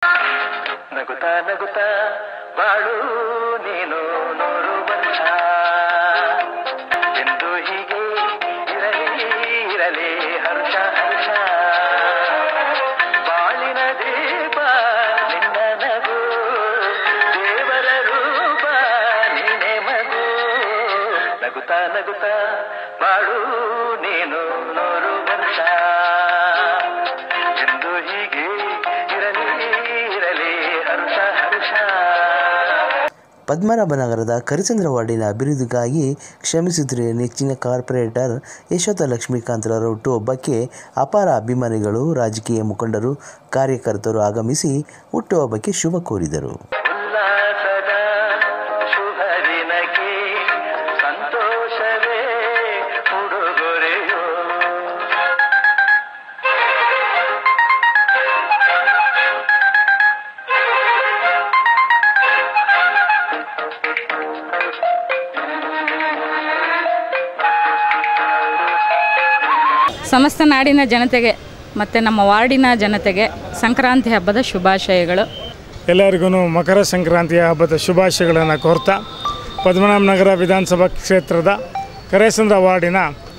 ನಗುತ್ತಾ ನಗುತ್ತಾ ಬಾಳು ನೀನು ನೂರು ವರ್ಷ ಎಂದು ಹೀಗೆ ಇರಲಿ ಇರಲಿ ಹರ್ಷ ಹರ್ಷ ಬಾಳಿನ ದೀಪ ನಿನ್ನ ನಗು ದೇವರ ರೂಪ ನೀನೆ ಮಗು ನಗುತ್ತಾ ನಗುತ್ತಾ ಬಾಳು ನೀನು ನೂರು ವರ್ಷ ಎಂದು ಹೀಗೆ ಇರಲಿ ಇರಲಿ ಹರ್ಷ ಹರ್ಷ ಪದ್ಮನಾಭನಗರದ ಕರಿಚಂದ್ರ ವಾರ್ಡಿನ ಅಭಿವೃದ್ಧಿಗಾಗಿ ಶ್ರಮಿಸುತ್ತಿರುವ ನೆಚ್ಚಿನ ಕಾರ್ಪೊರೇಟರ್ ಯಶೋಧ ಲಕ್ಷ್ಮೀಕಾಂತ್ರರ ಹುಟ್ಟುಹಬ್ಬಕ್ಕೆ ಅಪಾರ ಅಭಿಮಾನಿಗಳು ರಾಜಕೀಯ ಮುಖಂಡರು ಕಾರ್ಯಕರ್ತರು ಆಗಮಿಸಿ ಹುಟ್ಟುಹಬ್ಬಕ್ಕೆ ಶುಭ ಕೋರಿದರು ಉಲ್ಲಾಸದ ಶುಭ ದಿನಕ್ಕೆ ಸಂತೋಷವೇ ಉಡುಗೊರೆಯೋ ಸಮಸ್ತ ನಾಡಿನ ಜನತೆಗೆ ಮತ್ತು ನಮ್ಮ ವಾರ್ಡಿನ ಜನತೆಗೆ ಸಂಕ್ರಾಂತಿ ಹಬ್ಬದ ಶುಭಾಶಯಗಳು ಎಲ್ಲರಿಗೂ ಮಕರ ಸಂಕ್ರಾಂತಿಯ ಹಬ್ಬದ ಶುಭಾಶಯಗಳನ್ನು ಕೋರ್ತಾ ಪದ್ಮನಾಭನಗರ ವಿಧಾನಸಭಾ ಕ್ಷೇತ್ರದ ಕರೇಸಂದ್ರ ವಾರ್ಡಿನ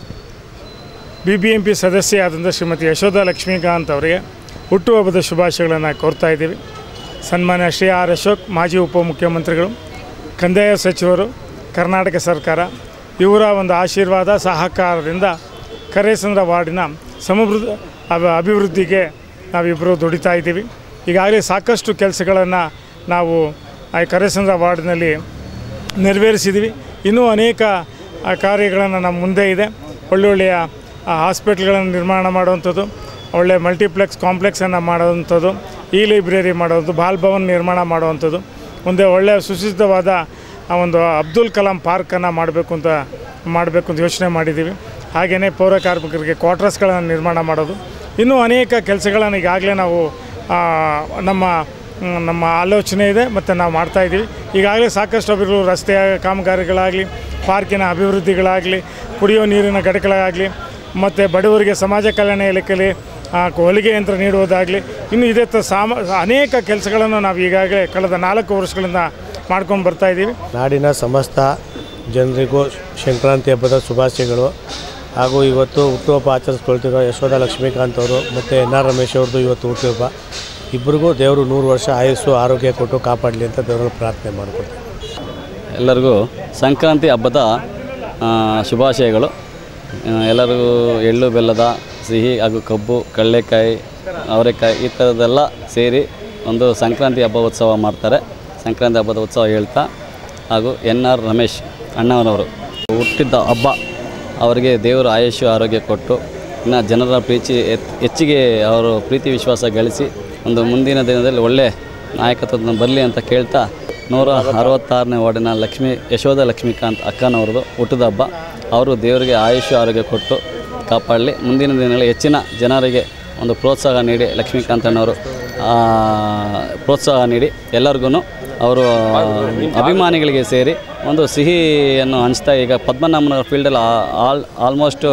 ಬಿ ಬಿ ಎಂ ಪಿ ಸದಸ್ಯೆಯಾದಂಥ ಶ್ರೀಮತಿ ಯಶೋಧ ಲಕ್ಷ್ಮೀಕಾಂತ್ ಅವರಿಗೆ ಹುಟ್ಟುಹಬ್ಬದ ಶುಭಾಶಯಗಳನ್ನು ಕೋರ್ತಾ ಇದ್ದೀವಿ ಸನ್ಮಾನ್ಯ ಶ್ರೀ ಆರ್ ಅಶೋಕ್ ಮಾಜಿ ಉಪಮುಖ್ಯಮಂತ್ರಿಗಳು ಕಂದಾಯ ಸಚಿವರು ಕರ್ನಾಟಕ ಸರ್ಕಾರ ಇವರ ಒಂದು ಆಶೀರ್ವಾದ ಸಹಕಾರದಿಂದ ಕರೇಸಂದ್ರ ವಾರ್ಡಿನ ಸಮೃದ್ಧ ಅಭ ಅಭಿವೃದ್ಧಿಗೆ ನಾವಿಬ್ಬರು ದುಡಿತಾ ಇದ್ದೀವಿ ಈಗಾಗಲೇ ಸಾಕಷ್ಟು ಕೆಲಸಗಳನ್ನು ನಾವು ಆ ಕರೇಸಂದ್ರ ವಾರ್ಡ್ನಲ್ಲಿ ನೆರವೇರಿಸಿದ್ದೀವಿ ಇನ್ನೂ ಅನೇಕ ಆ, ಕಾರ್ಯಗಳನ್ನು ನಮ್ಮ ಮುಂದೆ ಇದೆ ಒಳ್ಳೊಳ್ಳೆಯ ಹಾಸ್ಪಿಟ್ಲ್ಗಳನ್ನು ನಿರ್ಮಾಣ ಮಾಡುವಂಥದ್ದು ಒಳ್ಳೆಯ ಮಲ್ಟಿಪ್ಲೆಕ್ಸ್ ಕಾಂಪ್ಲೆಕ್ಸನ್ನು ಮಾಡುವಂಥದ್ದು ಇ ಲೈಬ್ರರಿ ಮಾಡೋದು ಬಾಲ್ ಭವನ್ ನಿರ್ಮಾಣ ಮಾಡುವಂಥದ್ದು ಮುಂದೆ ಒಳ್ಳೆಯ ಸುಸಜ್ಜಿತವಾದ ಆ ಒಂದು ಅಬ್ದುಲ್ ಕಲಾಂ ಪಾರ್ಕನ್ನು ಮಾಡಬೇಕು ಅಂತ ಮಾಡಬೇಕು ಅಂತ ಯೋಚನೆ ಮಾಡಿದ್ದೀವಿ ಹಾಗೆಯೇ ಪೌರ ಕಾರ್ಮಿಕರಿಗೆ ಕ್ವಾರ್ಟರ್ಸ್ಗಳನ್ನು ನಿರ್ಮಾಣ ಮಾಡೋದು ಇನ್ನೂ ಅನೇಕ ಕೆಲಸಗಳನ್ನು ಈಗಾಗಲೇ ನಾವು ಆ, ನಮ್ಮ ಮ್, ನಮ್ಮ ಆಲೋಚನೆ ಇದೆ ಮತ್ತು ನಾವು ಮಾಡ್ತಾಯಿದ್ದೀವಿ ಈಗಾಗಲೇ ಸಾಕಷ್ಟು ಅಭಿವೃದ್ಧಿ ರಸ್ತೆಯ ಕಾಮಗಾರಿಗಳಾಗಲಿ ಪಾರ್ಕಿನ ಅಭಿವೃದ್ಧಿಗಳಾಗಲಿ ಕುಡಿಯೋ ನೀರಿನ ಘಟಕಗಳಾಗಲಿ ಮತ್ತು ಬಡವರಿಗೆ ಸಮಾಜ ಕಲ್ಯಾಣ ಇಲಾಖೆಯಲ್ಲಿ ಆ, ಹೊಲಿಗೆ ಯಂತ್ರ ನೀಡುವುದಾಗಲಿ ಇನ್ನು ಇದೇ ತ ಸಾಮ ಅನೇಕ ಕೆಲಸಗಳನ್ನು ನಾವು ಈಗಾಗಲೇ ಕಳೆದ ನಾಲ್ಕು ವರ್ಷಗಳಿಂದ ಮಾಡ್ಕೊಂಡು ಬರ್ತಾ ಇದ್ದೀವಿ ನಾಡಿನ ಸಮಸ್ತ ಜನರಿಗೂ ಸಂಕ್ರಾಂತಿ ಹಬ್ಬದ ಶುಭಾಶಯಗಳು ಹಾಗೂ ಇವತ್ತು ಹುಟ್ಟುಹಬ್ಬ ಆಚರಿಸ್ಕೊಳ್ತಿರೋ ಯಶೋಧ ಲಕ್ಷ್ಮೀಕಾಂತ್ ಅವರು ಮತ್ತು ಎನ್ ಆರ್ ರಮೇಶ್ ಅವ್ರದ್ದು ಇವತ್ತು ಹುಟ್ಟುಹಬ್ಬ ಇಬ್ಬರಿಗೂ ದೇವರು ನೂರು ವರ್ಷ ಆಯುಸ್ಸು ಆರೋಗ್ಯ ಕೊಟ್ಟು ಕಾಪಾಡಲಿ ಅಂತ ದೇವರಲ್ಲಿ ಪ್ರಾರ್ಥನೆ ಮಾಡ್ಕೊಳ್ತೀನಿ ಎಲ್ಲರಿಗೂ ಸಂಕ್ರಾಂತಿ ಹಬ್ಬದ ಆ, ಶುಭಾಶಯಗಳು ಆ, ಎಲ್ಲರಿಗೂ ಎಳ್ಳು ಬೆಲ್ಲದ ಸಿಹಿ ಹಾಗೂ ಕಬ್ಬು ಕಡಲೆಕಾಯಿ ಅವರೆಕಾಯಿ ಈ ಥರದ್ದೆಲ್ಲ ಸೇರಿ ಒಂದು ಸಂಕ್ರಾಂತಿ ಹಬ್ಬ ಉತ್ಸವ ಮಾಡ್ತಾರೆ ಸಂಕ್ರಾಂತಿ ಹಬ್ಬದ ಉತ್ಸವ ಹೇಳ್ತಾ ಹಾಗೂ ಎನ್ ಆರ್ ರಮೇಶ್ ಅಣ್ಣವರವರು ಹುಟ್ಟಿದ್ದ ಹಬ್ಬ ಅವರಿಗೆ ದೇವರು ಆಯುಷ್ಯ ಆರೋಗ್ಯ ಕೊಟ್ಟು ಇನ್ನು ಜನರ ಪ್ರೀತಿ ಎತ್- ಹೆಚ್ಚಿಗೆ ಅವರು ಪ್ರೀತಿ ವಿಶ್ವಾಸ ಗಳಿಸಿ ಒಂದು ಮುಂದಿನ ದಿನದಲ್ಲಿ ಒಳ್ಳೆ ನಾಯಕತ್ವ ಬರಲಿ ಅಂತ ಕೇಳ್ತಾ ನೂರ ಅರವತ್ತಾರನೇ ವಾರ್ಡಿನ ಲಕ್ಷ್ಮೀ ಯಶೋಧ ಲಕ್ಷ್ಮೀಕಾಂತ್ ಅಕ್ಕನವ್ರದ್ದು ಹುಟ್ಟಿದ ಹಬ್ಬ ಅವರು ದೇವರಿಗೆ ಆಯುಷ್ಯ ಆರೋಗ್ಯ ಕೊಟ್ಟು ಕಾಪಾಡಲಿ ಮುಂದಿನ ದಿನಗಳಲ್ಲಿ ಹೆಚ್ಚಿನ ಜನರಿಗೆ ಒಂದು ಪ್ರೋತ್ಸಾಹ ನೀಡಿ ಲಕ್ಷ್ಮೀಕಾಂತನವರು ಆ, ಪ್ರೋತ್ಸಾಹ ನೀಡಿ ಎಲ್ಲರಿಗೂ ಅವರು ಅಭಿಮಾನಿಗಳಿಗೆ ಸೇರಿ ಒಂದು ಸಿಹಿಯನ್ನು ಹಂಚ್ತಾ ಈಗ ಪದ್ಮನಾಭನಗರ ಫೀಲ್ಡಲ್ಲಿ ಆಲ್ ಆಲ್ಮೋಸ್ಟು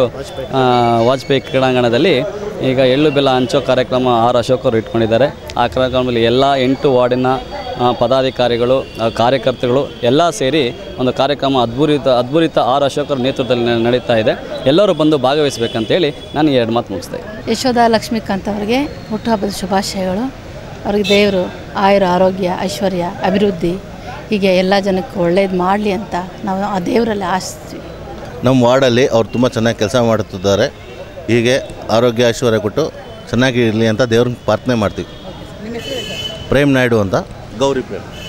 ವಾಜಪೇಯಿ ಕ್ರೀಡಾಂಗಣದಲ್ಲಿ ಈಗ ಎಳ್ಳು ಬೆಲ್ಲ ಹಂಚೋ ಕಾರ್ಯಕ್ರಮ ಆರ್ ಅಶೋಕ್ ಅವರು ಇಟ್ಕೊಂಡಿದ್ದಾರೆ ಆ ಕಾರ್ಯಕ್ರಮದಲ್ಲಿ ಎಲ್ಲ ಎಂಟು ವಾರ್ಡಿನ ಆ, ಪದಾಧಿಕಾರಿಗಳು ಆ, ಕಾರ್ಯಕರ್ತರುಗಳು ಎಲ್ಲ ಸೇರಿ ಒಂದು ಕಾರ್ಯಕ್ರಮ ಅದ್ಭುತ ಅದ್ಭುತ ಆರ್ ಅಶೋಕರ ನೇತೃತ್ವದಲ್ಲಿ ನ- ನಡೀತಾ ಇದೆ ಎಲ್ಲರೂ ಬಂದು ಭಾಗವಹಿಸಬೇಕಂತೇಳಿ ನಾನು ಈ ಎರಡು ಮಾತು ಮುಗಿಸ್ತಾ ಇದ್ದೀನಿ. ಯಶೋಧ ಲಕ್ಷ್ಮೀಕಾಂತ್ ಅವರಿಗೆ ಹುಟ್ಟುಹಬ್ಬದ ಶುಭಾಶಯಗಳು ಅವ್ರಿಗೆ ದೇವರು ಆಯುರ ಆರೋಗ್ಯ ಐಶ್ವರ್ಯ ಅಭಿವೃದ್ಧಿ ಹೀಗೆ ಎಲ್ಲ ಜನಕ್ಕೂ ಒಳ್ಳೇದು ಮಾಡಲಿ ಅಂತ ನಾವು ಆ ದೇವರಲ್ಲಿ ಆಶಿಸ್ತೀವಿ ನಮ್ಮ ವಾರ್ಡಲ್ಲಿ ಅವ್ರು ತುಂಬ ಚೆನ್ನಾಗಿ ಕೆಲಸ ಮಾಡುತ್ತಿದ್ದಾರೆ ಹೀಗೆ ಆರೋಗ್ಯ ಐಶ್ವರ್ಯ ಕೊಟ್ಟು ಚೆನ್ನಾಗಿ ಇರಲಿ ಅಂತ ದೇವ್ರನ್ನ ಪ್ರಾರ್ಥನೆ ಮಾಡ್ತೀವಿ ಪ್ರೇಮ್ ನಾಯ್ಡು ಅಂತ ಗೌರಿ ಪ್ರೇಮ್